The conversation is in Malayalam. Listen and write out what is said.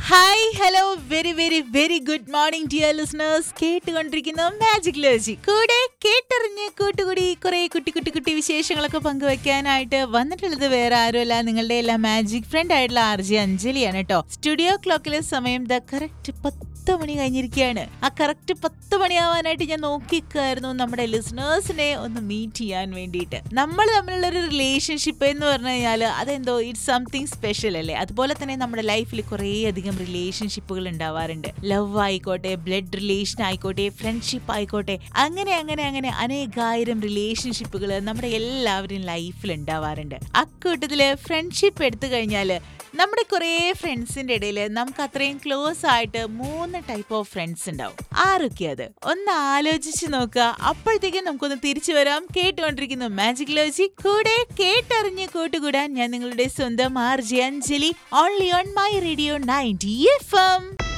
hi hello very very very good morning dear listeners കേട്ടുകൊണ്ടിരിക്കുന്ന മാജിക് ലോജി കൂടെ കേട്ടറിഞ്ഞ് കൂട്ടുകൂടി കുറെ കുട്ടി കുട്ടി കുട്ടി വിശേഷങ്ങളൊക്കെ പങ്കുവെക്കാനായിട്ട് വന്നിട്ടുള്ളത് വേറെ ആരുമല്ല നിങ്ങളുടെ എല്ലാ മാജിക് ഫ്രണ്ട് ആയിട്ടുള്ള ആർ ജി അഞ്ജലിയാണ് കേട്ടോ സ്റ്റുഡിയോ ക്ലോക്കിലെ സമയം ദ കറക്റ്റ് പത്ത് മണി കഴിഞ്ഞിരിക്കുകയാണ് ആ കറക്റ്റ് പത്ത് മണിയാവാനായിട്ട് ഞാൻ നോക്കിക്കായിരുന്നു നമ്മുടെ ലിസണേഴ്സിനെ ഒന്ന് മീറ്റ് ചെയ്യാൻ വേണ്ടിയിട്ട് നമ്മൾ തമ്മിലുള്ള ഒരു റിലേഷൻഷിപ്പ് എന്ന് പറഞ്ഞു കഴിഞ്ഞാൽ അതെന്തോ ഇറ്റ്സ് സംതിങ് സ്പെഷ്യൽ അല്ലേ അതുപോലെ തന്നെ നമ്മുടെ ലൈഫിൽ കുറേ അധികം റിലേഷൻഷിപ്പുകൾ ഉണ്ടാവാറുണ്ട് ലവ് ആയിക്കോട്ടെ ബ്ലഡ് റിലേഷൻ ആയിക്കോട്ടെ ഫ്രണ്ട്ഷിപ്പ് ആയിക്കോട്ടെ അങ്ങനെ അങ്ങനെ അങ്ങനെ അനേകായിരം റിലേഷൻഷിപ്പുകൾ നമ്മുടെ എല്ലാവരും ലൈഫിൽ ഉണ്ടാവാറുണ്ട് അക്കൂട്ടത്തില് ഫ്രണ്ട്ഷിപ്പ് എടുത്തു കഴിഞ്ഞാൽ നമ്മുടെ കുറേ ഫ്രണ്ട്സിന്റെ ഇടയിൽ നമുക്ക് അത്രയും ക്ലോസ് ആയിട്ട് മൂന്ന് ടൈപ്പ് ഓഫ് ഫ്രണ്ട്സ് ഉണ്ടാവും ആരൊക്കെ അത് ഒന്ന് ആലോചിച്ച് നോക്കുക അപ്പോഴത്തേക്കും നമുക്കൊന്ന് തിരിച്ചു വരാം കേട്ടുകൊണ്ടിരിക്കുന്നു മാജിക് ലോജി കൂടെ കേട്ടറിഞ്ഞ് കൂട്ടുകൂടാൻ ഞാൻ നിങ്ങളുടെ സ്വന്തം R J Anjali only on my radio ninety F M